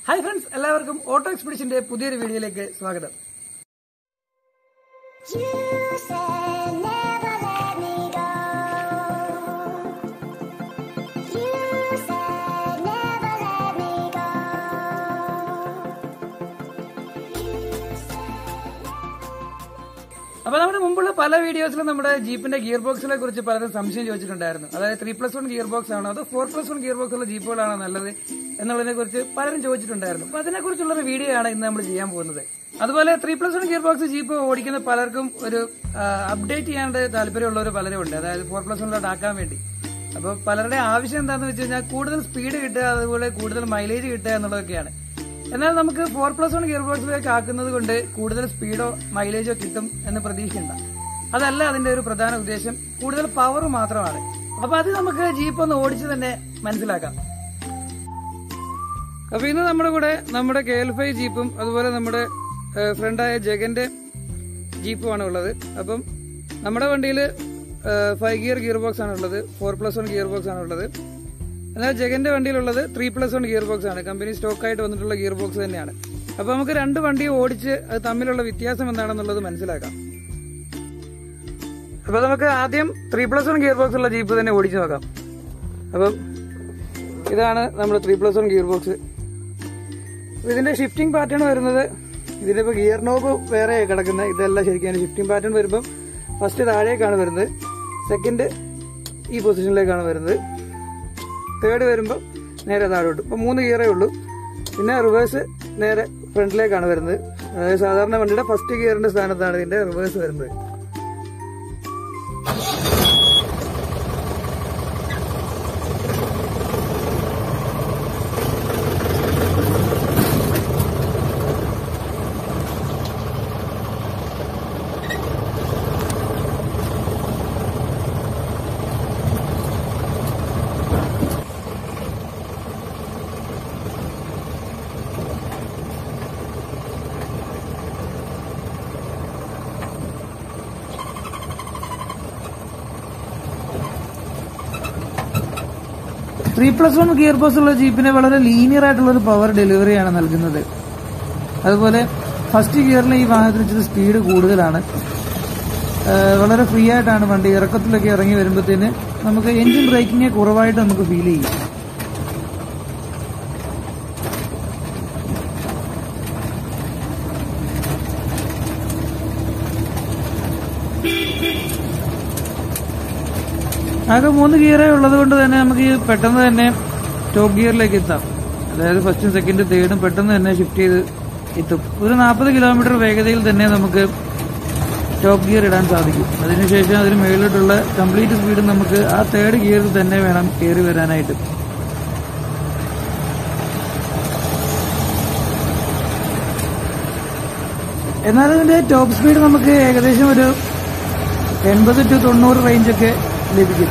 Hi friends എല്ലാവർക്കും auto എക്സ്പെഡിഷന്റെ പുതിയൊരു വീഡിയോയിലേക്ക് സ്വാഗതം You said never let me go. You said never let me go. You said അപ്പൊ നമ്മുടെ മുമ്പുള്ള പല വീഡിയോസിലും നമ്മുടെ ജീപ്പിന്റെ ഗിയർ ബോക്സിനെ കുറിച്ച് പലരും സംശയം ചോദിച്ചിട്ടുണ്ടായിരുന്നു അതായത് three plus one gearbox ആണോ അതോ four plus one gearbox ഉള്ള ജീപ്പുകളാണോ നല്ലത് എന്നുള്ളതിനെ കുറിച്ച് പലരും ചോദിച്ചിട്ടുണ്ടായിരുന്നു അപ്പൊ അതിനെക്കുറിച്ചുള്ള ഒരു വീഡിയോ ആണ് ഇന്ന് നമ്മൾ ചെയ്യാൻ പോകുന്നത് അതുപോലെ three plus one gearbox jeep ഓടിക്കുന്ന പലർക്കും ഒരു അപ്ഡേറ്റ് ചെയ്യാണ്ട് താല്പര്യമുള്ളവർ പലരും ഉണ്ട് അതായത് ഫോർ പ്ലസ് വണ്ണിലോട്ട് ആക്കാൻ വേണ്ടി അപ്പൊ പലരുടെ ആവശ്യം എന്താണെന്ന് വെച്ച് കഴിഞ്ഞാൽ കൂടുതൽ സ്പീഡ് കിട്ടുക അതുപോലെ കൂടുതൽ മൈലേജ് കിട്ടുക എന്നുള്ളതൊക്കെയാണ് എന്നാൽ നമുക്ക് ഫോർ പ്ലസ് വൺ ഗിയർ ബോക്സിലേക്ക് ആക്കുന്നത് കൊണ്ട് കൂടുതൽ സ്പീഡോ മൈലേജോ കിട്ടും എന്ന് പ്രതീക്ഷയുണ്ട അതല്ല അതിന്റെ ഒരു പ്രധാന ഉദ്ദേശം കൂടുതൽ പവർ മാത്രമാണ് അപ്പൊ അത് നമുക്ക് ജീപ്പ് ഒന്ന് ഓടിച്ച് തന്നെ മനസ്സിലാക്കാം അപ്പൊ ഇന്ന് നമ്മുടെ കൂടെ നമ്മുടെ കെ എൽ ഫൈവ് ജീപ്പും അതുപോലെ നമ്മുടെ ഏഹ്, ഫ്രണ്ടായ ജഗന്റെ ജീപ്പുമാണ് ഉള്ളത് അപ്പം നമ്മുടെ വണ്ടിയിൽ ഫൈവ് ഗിയർ ഗിയർ ബോക്സ് ആണ് ഉള്ളത് four plus one gearbox ആണ് ഉള്ളത് എന്നാൽ ജഗന്റെ വണ്ടിയിലുള്ളത് three plus one gearbox ആണ് കമ്പനി സ്റ്റോക്ക് ആയിട്ട് വന്നിട്ടുള്ള ഗിയർ ബോക്സ് തന്നെയാണ് അപ്പൊ നമുക്ക് രണ്ട് വണ്ടി ഓടിച്ച് അത് തമ്മിലുള്ള വ്യത്യാസം എന്താണെന്നുള്ളത് മനസ്സിലാക്കാം അപ്പൊ നമുക്ക് ആദ്യം three plus one gearbox ഉള്ള ജീപ്പ് തന്നെ ഓടിച്ചു നോക്കാം അപ്പം ഇതാണ് നമ്മുടെ three plus one gearbox ഇതിന്റെ ഷിഫ്റ്റിംഗ് പാറ്റേൺ വരുന്നത് ഇതിന്റെ ഇപ്പൊ ഗിയർ നോബ് വേറെ കിടക്കുന്നത് ഇതല്ല ശരിക്കും ഷിഫ്റ്റിംഗ് പാറ്റേൺ വരുമ്പോൾ ഫസ്റ്റ് താഴേക്കാണ് വരുന്നത് സെക്കൻഡ് ഈ പൊസിഷനിലേക്കാണ് വരുന്നത് തേർഡ് വരുമ്പോൾ നേരെ താഴോട്ട് ഇപ്പൊ മൂന്ന് ഗിയറേ ഉള്ളൂ പിന്നെ റിവേഴ്സ് നേരെ ഫ്രണ്ടിലേക്കാണ് വരുന്നത് അതായത് സാധാരണ വണ്ടിയുടെ ഫസ്റ്റ് ഗിയറിന്റെ സ്ഥാനത്താണ് ഇതിന്റെ റിവേഴ്സ് വരുന്നത് three plus one gearbox ഉള്ള ജീപ്പിന് വളരെ ലീനിയർ ആയിട്ടുള്ള ഒരു പവർ ഡെലിവറിയാണ് നൽകുന്നത് അതുപോലെ ഫസ്റ്റ് ഗിയറിൽ ഈ വാഹനത്തിന് ഇച്ചിരി സ്പീഡ് കൂടുതലാണ് ഏഹ് വളരെ ഫ്രീ ആയിട്ടാണ് വണ്ടി ഇറക്കത്തിലൊക്കെ ഇറങ്ങി വരുമ്പോഴത്തേന് നമുക്ക് എഞ്ചിൻ ബ്രേക്കിംഗ് കുറവായിട്ട് നമുക്ക് ഫീൽ ചെയ്യും ആകെ മൂന്ന് ഗിയറേ ഉള്ളത് കൊണ്ട് തന്നെ നമുക്ക് ഈ പെട്ടെന്ന് തന്നെ ടോപ്പ് ഗിയറിലേക്ക് എത്താം അതായത് ഫസ്റ്റും സെക്കൻഡും തേർഡും പെട്ടെന്ന് തന്നെ ഷിഫ്റ്റ് ചെയ്ത് എത്തും ഒരു നാൽപ്പത് കിലോമീറ്റർ വേഗതയിൽ തന്നെ നമുക്ക് ടോപ്പ് ഗിയർ ഇടാൻ സാധിക്കും അതിനുശേഷം അതിന് മുകളിലോട്ടുള്ള കംപ്ലീറ്റ് സ്പീഡ് നമുക്ക് ആ തേർഡ് ഗിയറിൽ തന്നെ വേണം കയറി വരാനായിട്ട് എന്നാൽ അതിന്റെ ടോപ്പ് സ്പീഡ് നമുക്ക് ഏകദേശം ഒരു എൺപത് ടു തൊണ്ണൂറ് റേഞ്ചൊക്കെ ലഭിക്കും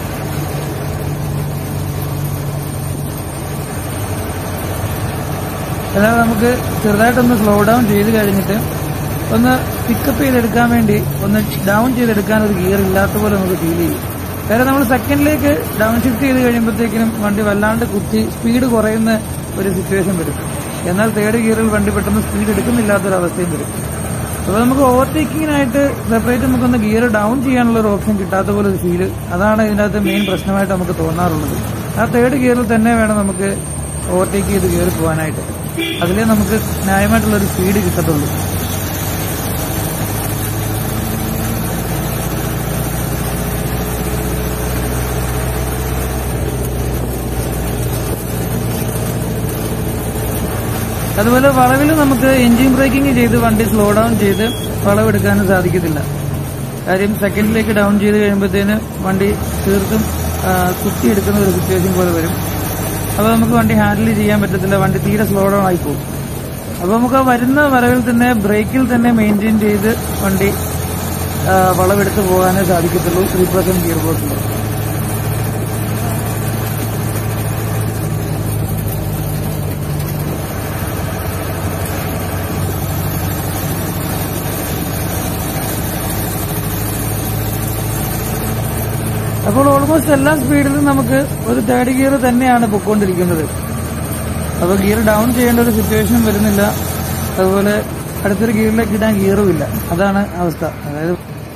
എന്നാൽ നമുക്ക് ചെറുതായിട്ടൊന്ന് സ്ലോ ഡൗൺ ചെയ്ത് കഴിഞ്ഞിട്ട് ഒന്ന് പിക്കപ്പ് ചെയ്തെടുക്കാൻ വേണ്ടി ഒന്ന് ഡൗൺ ചെയ്തെടുക്കാൻ ഒരു ഗിയർ ഇല്ലാത്ത പോലെ നമുക്ക് ഫീൽ ചെയ്യും കാരണം നമ്മൾ സെക്കൻഡിലേക്ക് ഡൗൺ ഷിഫ്റ്റ് ചെയ്ത് കഴിയുമ്പോഴത്തേക്കിനും വണ്ടി വല്ലാണ്ട് കുത്തി സ്പീഡ് കുറയുന്ന ഒരു സിറ്റുവേഷൻ വരും എന്നാൽ തേർഡ് ഗിയറിൽ വണ്ടി പെട്ടെന്ന് സ്പീഡ് എടുക്കുന്നില്ലാത്തൊരവസ്ഥയും വരും അപ്പോൾ നമുക്ക് ഓവർടേക്കിങ്ങിനായിട്ട് സെപ്പറേറ്റ് നമുക്കൊന്ന് ഗിയർ ഡൗൺ ചെയ്യാനുള്ള ഒരു ഓപ്ഷൻ കിട്ടാത്ത പോലെ ഒരു ഫീല് അതാണ് ഇതിനകത്ത് മെയിൻ പ്രശ്നമായിട്ട് നമുക്ക് തോന്നാറുള്ളത് ആ തേർഡ് ഗിയറിൽ തന്നെ വേണം നമുക്ക് ഓവർടേക്ക് ചെയ്ത് കയറി പോകാനായിട്ട് അതിലേ നമുക്ക് ന്യായമായിട്ടുള്ള ഒരു സ്പീഡ് കിട്ടത്തുള്ളൂ അതുപോലെ വളവിൽ നമുക്ക് എഞ്ചിൻ ബ്രേക്കിംഗ് ചെയ്ത് വണ്ടി സ്ലോ ഡൗൺ ചെയ്ത് വളവെടുക്കാനും സാധിക്കത്തില്ല കാര്യം സെക്കൻഡിലേക്ക് ഡൗൺ ചെയ്ത് കഴിയുമ്പോഴത്തേന് വണ്ടി തീർത്തും ആ, കുത്തിയെടുക്കുന്ന ഒരു സിറ്റുവേഷൻ പോലെ വരും അപ്പോൾ നമുക്ക് വണ്ടി ഹാൻഡിൽ ചെയ്യാൻ പറ്റത്തില്ല വണ്ടി തീരെ സ്ലോ ഡൗൺ ആയി പോകും അപ്പോൾ നമുക്ക് ആ വരുന്ന വരവിൽ തന്നെ ബ്രേക്കിൽ തന്നെ മെയിൻറ്റെയിൻ ചെയ്ത് വണ്ടി ആ, വളവെടുത്ത് പോകാനേ സാധിക്കത്തുള്ളൂ ത്രീ പെർസെന്റ് ഗിയർ ബോക്സിൽ അപ്പോൾ ഓൾമോസ്റ്റ് എല്ലാ സ്പീഡിലും നമുക്ക് ഒരു തേർഡ് ഗിയർ തന്നെയാണ് പൊക്കോണ്ടിരിക്കുന്നത് അപ്പോൾ ഗിയർ ഡൗൺ ചെയ്യേണ്ട ഒരു സിറ്റുവേഷൻ വരുന്നില്ല അതുപോലെ അടുത്തൊരു ഗിയറിലേക്ക് ഇടാൻ ഗിയറും ഇല്ല അതാണ് അവസ്ഥ അതായത്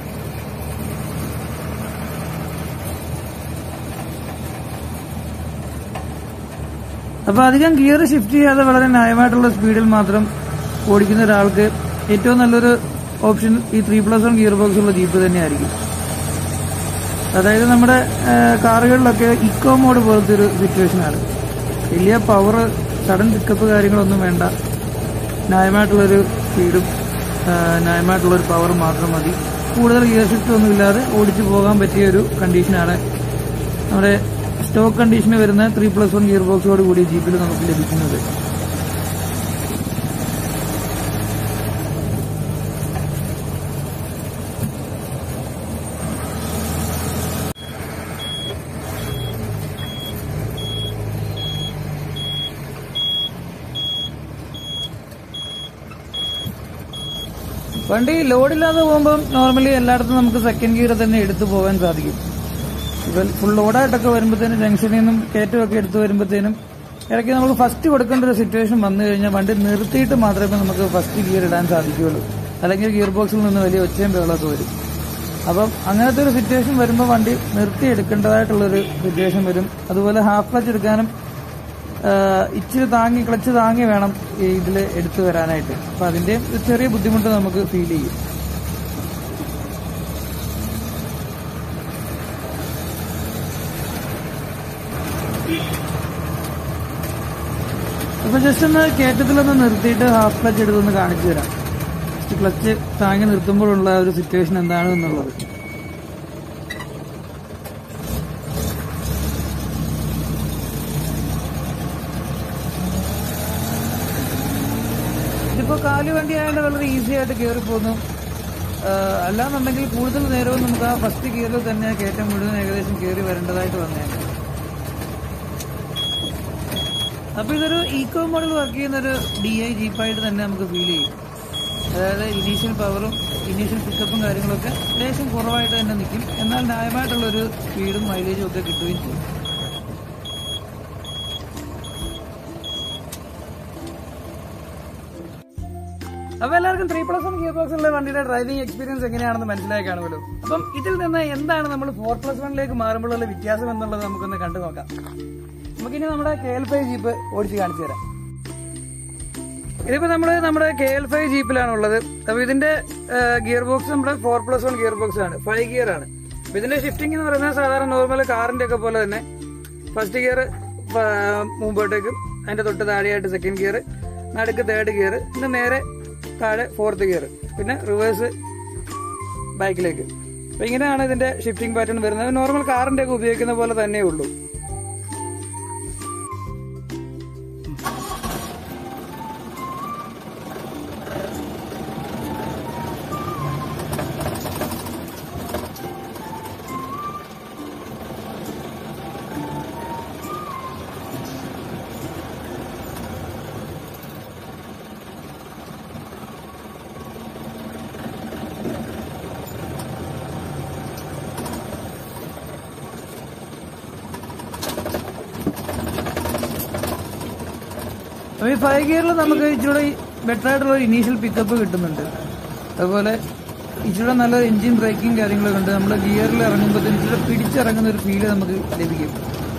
അപ്പൊ അധികം ഗിയർ ഷിഫ്റ്റ് ചെയ്യാതെ വളരെ ന്യായമായിട്ടുള്ള സ്പീഡിൽ മാത്രം ഓടിക്കുന്ന ഒരാൾക്ക് ഏറ്റവും നല്ലൊരു ഓപ്ഷൻ ഈ three plus one gearbox ഉള്ള ജീപ്പ് തന്നെയായിരിക്കും അതായത് നമ്മുടെ ആ, കാറുകളിലൊക്കെ ഇക്കോ മോഡ് പോലത്തെ ഒരു സിറ്റുവേഷനാണ് വലിയ പവർ സഡൻ പിക്കപ്പ് കാര്യങ്ങളൊന്നും വേണ്ട ന്യായമായിട്ടുള്ളൊരു സ്പീഡും ആ, ന്യായമായിട്ടുള്ളൊരു പവർ മാത്രം മതി കൂടുതൽ ഗിയർ ഷിഫ്റ്റ് ഒന്നും ഇല്ലാതെ ഓടിച്ചു പോകാൻ പറ്റിയ ഒരു കണ്ടീഷനാണ് നമ്മുടെ സ്റ്റോക്ക് കണ്ടീഷന് വരുന്ന ത്രീ പ്ലസ് വൺ ഗിയർ ബോക്സോട് കൂടി ജീപ്പിൽ നമുക്ക് ലഭിക്കുന്നത് വണ്ടി ലോഡില്ലാതെ പോകുമ്പോൾ നോർമലി എല്ലായിടത്തും നമുക്ക് സെക്കൻഡ് ഗിയർ തന്നെ എടുത്തു പോകാൻ സാധിക്കും ഇപ്പം ഫുൾ ലോഡായിട്ടൊക്കെ വരുമ്പോഴത്തേനും ജംഗ്ഷനിൽ നിന്നും കയറ്റമൊക്കെ എടുത്തു വരുമ്പോഴത്തേനും ഇടയ്ക്ക് നമുക്ക് ഫസ്റ്റ് കൊടുക്കേണ്ട ഒരു സിറ്റുവേഷൻ വന്നു കഴിഞ്ഞാൽ വണ്ടി നിർത്തിയിട്ട് മാത്രമേ നമുക്ക് ഫസ്റ്റ് ഗിയർ ഇടാൻ സാധിക്കുകയുള്ളൂ അല്ലെങ്കിൽ ഗിയർ ബോക്സിൽ നിന്ന് വലിയ ഒച്ചയും ബഹളമൊക്കെ വരും അപ്പം അങ്ങനത്തെ ഒരു സിറ്റുവേഷൻ വരുമ്പോൾ വണ്ടി നിർത്തി എടുക്കേണ്ടതായിട്ടുള്ളൊരു സിറ്റുവേഷൻ വരും അതുപോലെ ഹാഫ് ക്ലച്ച് എടുക്കാനും ആ, ഇച്ചിരി താങ്ങി ക്ലച്ച് താങ്ങി വേണം ഇതിൽ എടുത്തു വരാനായിട്ട് അപ്പം അതിൻ്റെ ഒരു ചെറിയ ബുദ്ധിമുട്ട് നമുക്ക് ഫീൽ ചെയ്യും അപ്പൊ ജസ്റ്റ് ഒന്ന് കയറ്റത്തിലൊന്ന് നിർത്തിയിട്ട് ഹാഫ് ക്ലച്ച് എടുത്തൊന്ന് കാണിച്ചു തരാം ജസ്റ്റ് ക്ലച്ച് താങ്ങി നിർത്തുമ്പോഴുള്ള ഒരു സിറ്റുവേഷൻ എന്താണ് എന്നുള്ളത് ഇതിപ്പോ കാല് വണ്ടി ആയതുകൊണ്ട് വളരെ ഈസി ആയിട്ട് കയറി പോകുന്നു ആഹ് അല്ലാന്നുണ്ടെങ്കിൽ കൂടുതൽ നേരവും നമുക്ക് ആ ഫസ്റ്റ് ഗിയറിൽ തന്നെ കയറ്റം മുഴുവൻ ഏകദേശം കയറി വരേണ്ടതായിട്ട് വന്നേനെ അപ്പൊ ഇതൊരു ഈക്കോ മോഡൽ വർക്ക് ചെയ്യുന്ന ഒരു ഡി ഐ ജീപ്പായിട്ട് തന്നെ നമുക്ക് ഫീൽ ചെയ്യും അതായത് ഇനീഷ്യൽ പവറും ഇനീഷ്യൽ പിക്കപ്പും കാര്യങ്ങളൊക്കെ ലേശം കുറവായിട്ട് തന്നെ നിൽക്കും എന്നാൽ ന്യായമായിട്ടുള്ളൊരു സ്പീഡും മൈലേജും ഒക്കെ കിട്ടുകയും ചെയ്യും അപ്പൊ എല്ലാവർക്കും three plus one gearbox ഉള്ള വണ്ടിയുടെ ഡ്രൈവിംഗ് എക്സ്പീരിയൻസ് എങ്ങനെയാണെന്ന് മനസ്സിലായി കാണുമല്ലോ അപ്പം ഇതിൽ നിന്ന് എന്താണ് നമ്മൾ ഫോർ പ്ലസ് വണ്ണിലേക്ക് മാറുമ്പോഴുള്ള വ്യത്യാസം എന്നുള്ളത് നമുക്കൊന്ന് കണ്ടു നോക്കാം നമുക്കിനി നമ്മുടെ കെ എൽ ഫൈവ് ജീപ്പ് ഓടിച്ച് കാണിച്ചു തരാം ഇതിപ്പോ നമ്മള് നമ്മുടെ കെ എൽ ഫൈവ് ജീപ്പിലാണ് ഉള്ളത് അപ്പൊ ഇതിന്റെ ഗിയർ ബോക്സ് നമ്മുടെ four plus one gearbox ആണ് ഫൈവ് ഗിയർ ആണ് അപ്പൊ ഇതിന്റെ ഷിഫ്റ്റിംഗ് എന്ന് പറയുന്നത് സാധാരണ നോർമൽ കാറിന്റെ ഒക്കെ പോലെ തന്നെ ഫസ്റ്റ് ഗിയർ മുമ്പോട്ടേക്കും അതിന്റെ തൊട്ട് താഴെയായിട്ട് സെക്കൻഡ് ഗിയർ നടുക്ക് തേർഡ് ഗിയർ പിന്നെ നേരെ താഴെ ഫോർത്ത് ഗിയർ പിന്നെ റിവേഴ്സ് ബൈക്കിലേക്ക് അപ്പൊ ഇങ്ങനെയാണ് ഇതിന്റെ ഷിഫ്റ്റിംഗ് പാറ്റേൺ വരുന്നത് നോർമൽ കാറിന്റെ ഒക്കെ ഉപയോഗിക്കുന്ന പോലെ തന്നെ ഉള്ളൂ അപ്പൊ ഈ ഫൈവ് ഗിയറിൽ നമുക്ക് ഇച്ചിരി ബെറ്റർ ആയിട്ടുള്ള ഒരു ഇനീഷ്യൽ പിക്കപ്പ് കിട്ടുന്നുണ്ട് അതുപോലെ ഇച്ചിരി നല്ല എഞ്ചിൻ ബ്രേക്കിംഗ് കാര്യങ്ങളൊക്കെ ഉണ്ട് നമ്മൾ ഗിയറിൽ ഇറങ്ങുമ്പോൾ ഇച്ചിരി പിടിച്ചിറങ്ങുന്ന ഒരു ഫീല് നമുക്ക് ലഭിക്കും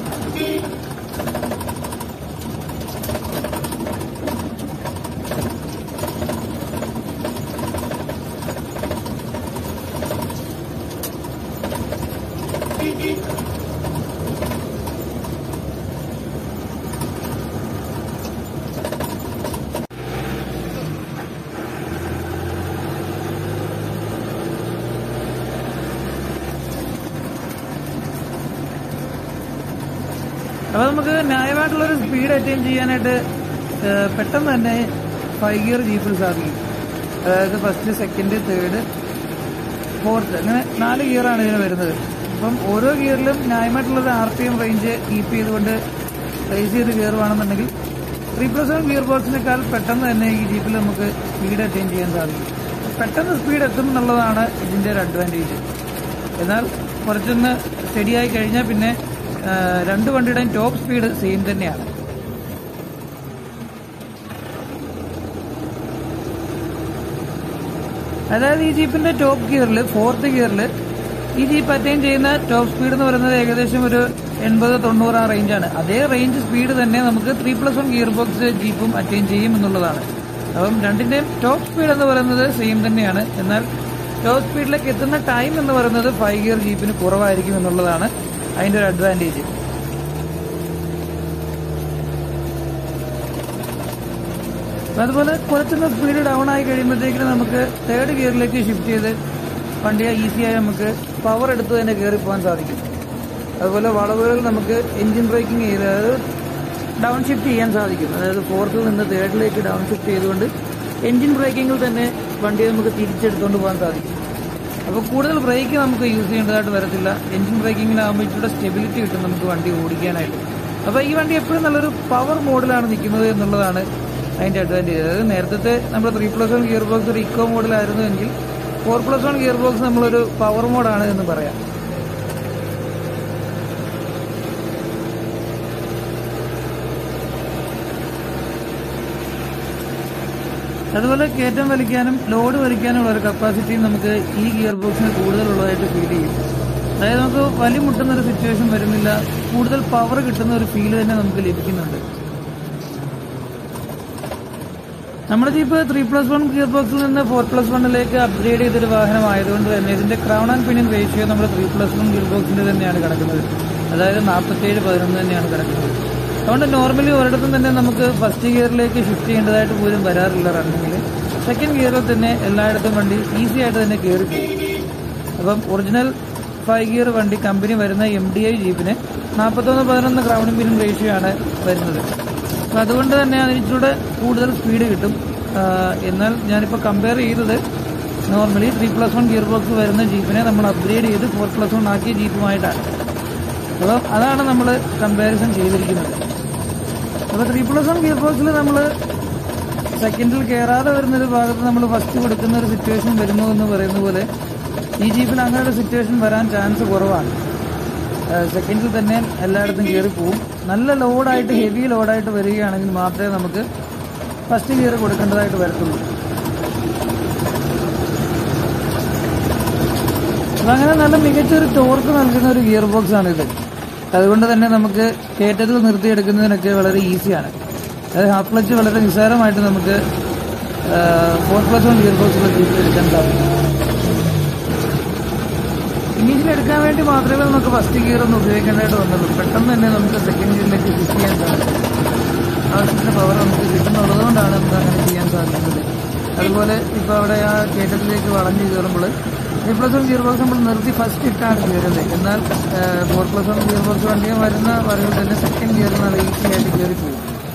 അപ്പൊ നമുക്ക് ന്യായമായിട്ടുള്ള ഒരു സ്പീഡ് അറ്റൈൻ ചെയ്യാനായിട്ട് ഏഹ്, പെട്ടെന്ന് തന്നെ ഫൈവ് ഗിയർ ജീപ്പിൽ സാധിക്കും അതായത് ഫസ്റ്റ് സെക്കൻഡ് തേർഡ് ഫോർത്ത് അങ്ങനെ നാല് ഗിയറാണ് ഇതിന് വരുന്നത് അപ്പം ഓരോ ഗിയറിലും ന്യായമായിട്ടുള്ള ഒരു R P M range keep ചെയ്തുകൊണ്ട് റേസ് ചെയ്ത് കയറുവാണെന്നുണ്ടെങ്കിൽ ത്രീ പ്ലസ് വൺ ഗിയർ ബോക്സിനേക്കാൾ പെട്ടെന്ന് തന്നെ ഈ ജീപ്പിൽ നമുക്ക് സ്പീഡ് അറ്റൈൻ ചെയ്യാൻ സാധിക്കും പെട്ടെന്ന് സ്പീഡ് എത്തും എന്നുള്ളതാണ് ഇതിന്റെ ഒരു അഡ്വാൻറ്റേജ് എന്നാൽ കുറച്ചൊന്ന് സ്റ്റഡിയായി കഴിഞ്ഞാൽ പിന്നെ ആ, രണ്ട് വണ്ടിയുടെയും ടോപ്പ് സ്പീഡ് സെയിം തന്നെയാണ് അതായത് ഈ ജീപ്പിന്റെ ടോപ്പ് ഗിയറിൽ ഫോർത്ത് ഗിയറിൽ ഈ ജീപ്പ് അറ്റൈൻ ചെയ്യുന്ന ടോപ്പ് സ്പീഡ് എന്ന് പറയുന്നത് ഏകദേശം ഒരു എൺപത് തൊണ്ണൂറ് ആ റേഞ്ചാണ് അതേ റേഞ്ച് സ്പീഡ് തന്നെ നമുക്ക് three plus one gearbox ജീപ്പും അറ്റൈൻ ചെയ്യും എന്നുള്ളതാണ് അപ്പം രണ്ടിന്റെയും ടോപ്പ് സ്പീഡ് എന്ന് പറയുന്നത് സെയിം തന്നെയാണ് എന്നാൽ ടോപ്പ് സ്പീഡിലേക്ക് എത്തുന്ന ടൈം എന്ന് പറയുന്നത് ഫൈവ് ഗിയർ ജീപ്പിന് കുറവായിരിക്കും എന്നുള്ളതാണ് അതിന്റെ ഒരു അഡ്വാൻറ്റേജ് അപ്പൊ അതുപോലെ കുറച്ചൊന്ന് സ്പീഡ് ഡൗൺ ആയി കഴിയുമ്പോഴത്തേക്കിന് നമുക്ക് തേർഡ് ഗിയറിലേക്ക് ഷിഫ്റ്റ് ചെയ്ത് വണ്ടിയെ ഈസിയായി നമുക്ക് പവർ എടുത്ത് തന്നെ കയറി പോകാൻ സാധിക്കും അതുപോലെ വളവുകൾ നമുക്ക് എഞ്ചിൻ ബ്രേക്കിംഗ് ചെയ്ത് അതായത് ഡൗൺ ഷിഫ്റ്റ് ചെയ്യാൻ സാധിക്കും അതായത് ഫോർത്തിൽ നിന്ന് തേർഡിലേക്ക് ഡൗൺ ഷിഫ്റ്റ് ചെയ്തുകൊണ്ട് എഞ്ചിൻ ബ്രേക്കിങ്ങിൽ തന്നെ വണ്ടിയെ നമുക്ക് തിരിച്ചെടുത്തുകൊണ്ട് പോകാൻ സാധിക്കും അപ്പോൾ കൂടുതൽ ബ്രേക്ക് നമുക്ക് യൂസ് ചെയ്യേണ്ടതായിട്ട് വരത്തില്ല എഞ്ചിൻ ബ്രേക്കിങ്ങിലാകുമ്പോൾ ഇച്ചിരി സ്റ്റെബിലിറ്റി കിട്ടും നമുക്ക് വണ്ടി ഓടിക്കാനായിട്ട് അപ്പോൾ ഈ വണ്ടി എപ്പോഴും നല്ലൊരു പവർ മോഡിലാണ് നിൽക്കുന്നത് എന്നുള്ളതാണ് അതിന്റെ അഡ്വാൻറ്റേജ് അതായത് നേരത്തെ നമ്മുടെ three plus one gearbox ഒരു ഇക്കോ മോഡിലായിരുന്നു എങ്കിൽ four plus one gearbox നമ്മളൊരു പവർ മോഡാണ് എന്ന് പറയാം അതുപോലെ കയറ്റം വലിക്കാനും ലോഡ് വലിക്കാനുള്ള ഒരു കപ്പാസിറ്റി നമുക്ക് ഈ ഗിയർ ബോക്സിന് കൂടുതലുള്ളതായിട്ട് ഫീൽ ചെയ്യും അതായത് നമുക്ക് വലി മുട്ടുന്ന ഒരു സിറ്റുവേഷൻ വരുന്നില്ല കൂടുതൽ പവർ കിട്ടുന്ന ഒരു ഫീൽ തന്നെ നമുക്ക് ലഭിക്കുന്നുണ്ട് നമ്മുടെ jeep three plus one gear ബോക്സിൽ നിന്ന് ഫോർ പ്ലസ് വണ്ണിലേക്ക് അപ്ഗ്രേഡ് ചെയ്തൊരു വാഹനമായതുകൊണ്ട് തന്നെ ഇതിന്റെ ക്രൗൺ ആൻഡ് പിനിയൻ റേഷ്യോ നമ്മുടെ ത്രീ പ്ലസ് വൺ ഗിയർ ബോക്സിന്റെ തന്നെയാണ് കിടക്കുന്നത് അതായത് നാൽപ്പത്തേഴ് പതിനൊന്ന് തന്നെയാണ് കിടക്കുന്നത് അതുകൊണ്ട് നോർമലി ഒരിടത്തും തന്നെ നമുക്ക് ഫസ്റ്റ് ഗിയറിലേക്ക് ഷിഫ്റ്റ് ചെയ്യേണ്ടതായിട്ട് പോലും വരാറില്ല റണ്ണിങ്ങിൽ സെക്കൻഡ് ഗിയറിൽ തന്നെ എല്ലായിടത്തും വണ്ടി ഈസി ആയിട്ട് തന്നെ കയറി പോകും അപ്പം ഒറിജിനൽ ഫൈവ് ഗിയർ വണ്ടി കമ്പനി വരുന്ന എം ഡി ഐ ജീപ്പിന് നാൽപ്പത്തൊന്ന് പതിനൊന്ന് ക്രൗണും പിന്നും റേഷ്യോ ആണ് വരുന്നത് അപ്പം അതുകൊണ്ട് തന്നെ അതിന് ഇച്ചിരൂടെ കൂടുതൽ സ്പീഡ് കിട്ടും ആ, എന്നാൽ ഞാനിപ്പോൾ കമ്പയർ ചെയ്തത് normally three plus one gearbox വരുന്ന ജീപ്പിനെ നമ്മൾ അപ്ഗ്രേഡ് ചെയ്ത് ഫോർ പ്ലസ് വൺ ആക്കിയ ജീപ്പുമായിട്ടാണ് അപ്പോൾ അതാണ് നമ്മൾ കമ്പാരിസൺ ചെയ്തിരിക്കുന്നത് അപ്പോൾ ത്രീ പ്ലസ് വൺ ഗിയർ ബോക്സിൽ നമ്മൾ സെക്കൻഡിൽ കയറാതെ വരുന്നൊരു ഭാഗത്ത് നമ്മൾ ഫസ്റ്റ് കൊടുക്കുന്ന ഒരു സിറ്റുവേഷൻ വരുന്നു എന്ന് പറയുന്ന പോലെ ഈ ജീപ്പിൽ അങ്ങനെ ഒരു സിറ്റുവേഷൻ വരാൻ ചാൻസ് കുറവാണ് സെക്കൻഡിൽ തന്നെ എല്ലായിടത്തും കയറി പോവും നല്ല ലോഡായിട്ട് ഹെവി ലോഡായിട്ട് വരികയാണെങ്കിൽ മാത്രമേ നമുക്ക് ഫസ്റ്റ് ഗിയർ കൊടുക്കേണ്ടതായിട്ട് വരത്തുള്ളൂ അപ്പൊ അങ്ങനെ നല്ല മികച്ചൊരു ടോർക്ക് നൽകുന്ന ഒരു ഗിയർ ബോക്സ് ആണ് ഇത് അതുകൊണ്ട് തന്നെ നമുക്ക് കയറ്റത്തിൽ നിർത്തിയെടുക്കുന്നതിനൊക്കെ വളരെ ഈസിയാണ് അതായത് ഹാഫ് ക്ലച്ച് വളരെ നിസ്സാരമായിട്ട് നമുക്ക് ഫോർ പ്ലസ് വൺ ഗിയർ ബോക്സിൽ എടുക്കാൻ സാധിക്കും ഇനീഷ്യൽ എടുക്കാൻ വേണ്ടി മാത്രമേ നമുക്ക് ഫസ്റ്റ് ഗിയർ ഒന്ന് ഉപയോഗിക്കേണ്ടതായിട്ട് വന്നുള്ളൂ പെട്ടെന്ന് തന്നെ നമുക്ക് സെക്കൻഡ് ഗിയറിലേക്ക് ഷിഫ്റ്റ് ചെയ്യാൻ സാധിക്കും ആവശ്യത്തിന് പവർ നമുക്ക് കിട്ടുന്നുള്ളത് കൊണ്ടാണ് നമുക്ക് അങ്ങനെ ചെയ്യാൻ സാധിക്കുന്നത് അതുപോലെ ഇപ്പോൾ അവിടെ ആ കയറ്റത്തിലേക്ക് വളഞ്ഞു കയറുമ്പോൾ three plus one gearbox നമ്മൾ നിർത്തി ഫസ്റ്റ് ഇട്ടാണ് കയറുന്നത് എന്നാൽ four plus one gearbox വണ്ടിയും വരുന്ന പറയുമ്പോൾ തന്നെ സെക്കൻഡ് ഗിയർ നല്ല ഈസി ആയിട്ട് കയറി പോകും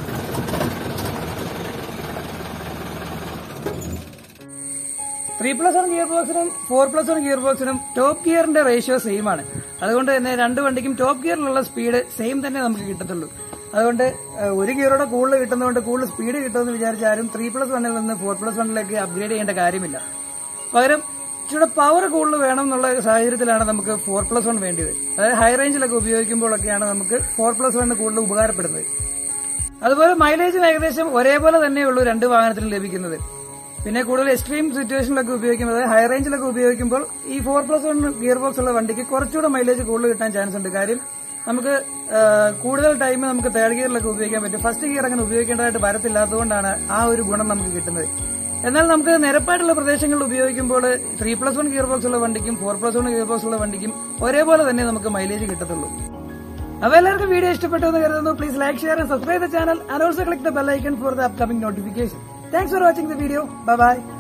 ത്രീ പ്ലസ് വൺ ഗിയർ ബോക്സിനും ഫോർ പ്ലസ് വൺ ഗിയർ ബോക്സിനും ടോപ്പ് ഗിയറിന്റെ റേഷ്യോ സെയിം ആണ് അതുകൊണ്ട് തന്നെ രണ്ട് വണ്ടിക്കും ടോപ്പ് ഗിയറിലുള്ള സ്പീഡ് സെയിം തന്നെ നമുക്ക് കിട്ടത്തുള്ളൂ അതുകൊണ്ട് ഏഹ്, ഒരു ഗിയറോടെ കൂടുതൽ കിട്ടുന്നതുകൊണ്ട് കൂടുതൽ സ്പീഡ് കിട്ടുമെന്ന് വിചാരിച്ച് ആരും ത്രീ പ്ലസ് വണ്ണിൽ നിന്ന് ഫോർ പ്ലസ് വണ്ണിലേക്ക് അപ്ഗ്രേഡ് ചെയ്യേണ്ട കാര്യമില്ല പകരം ഇച്ചിരി പവർ കൂടുതൽ വേണം എന്നുള്ള ഒരു സാഹചര്യത്തിലാണ് നമുക്ക് ഫോർ പ്ലസ് വൺ വേണ്ടത് അതായത് ഹൈ റേഞ്ചിലൊക്കെ ഉപയോഗിക്കുമ്പോഴൊക്കെയാണ് നമുക്ക് ഫോർ പ്ലസ് വണ്ണ് കൂടുതൽ ഉപകാരപ്പെടുന്നത് അതുപോലെ മൈലേജിന് ഏകദേശം ഒരേപോലെ തന്നെയുള്ളൂ രണ്ട് വാഹനത്തിലും ലഭിക്കുന്നത് പിന്നെ കൂടുതൽ എക്സ്ട്രീം സിറ്റുവേഷനിലൊക്കെ ഉപയോഗിക്കുന്നത് ഹൈ റേഞ്ചിലൊക്കെ ഉപയോഗിക്കുമ്പോൾ ഈ four plus one gearbox ഉള്ള വണ്ടിക്ക് കുറച്ചുകൂടെ മൈലേജ് കൂടുതൽ കിട്ടാൻ ചാൻസ് ഉണ്ട് കാര്യം നമുക്ക് ആ, കൂടുതൽ ടൈം നമുക്ക് തേർഡ് ഗിയറിലൊക്കെ ഉപയോഗിക്കാൻ പറ്റും ഫസ്റ്റ് ഗിയർ അങ്ങനെ ഉപയോഗിക്കേണ്ടതായിട്ട് വരത്തില്ലാത്തതുകൊണ്ടാണ് ആ ഒരു ഗുണം നമുക്ക് കിട്ടുന്നത് എന്നാൽ നമുക്ക് നിരപ്പായിട്ടുള്ള പ്രദേശങ്ങളിൽ ഉപയോഗിക്കുമ്പോൾ three plus one gearbox ഉള്ള വണ്ടിക്കും four plus one gearbox ഉള്ള വണ്ടിക്കും ഒരേപോലെ തന്നെ നമുക്ക് മൈലേജ് കിട്ടത്തുള്ളൂ അപ്പൊ എല്ലാവർക്കും വീഡിയോ ഇഷ്ടപ്പെട്ടു എന്ന് കരുതുന്നു please like share and subscribe the channel and also click the bell icon for the upcoming notification thanks for watching the video bye by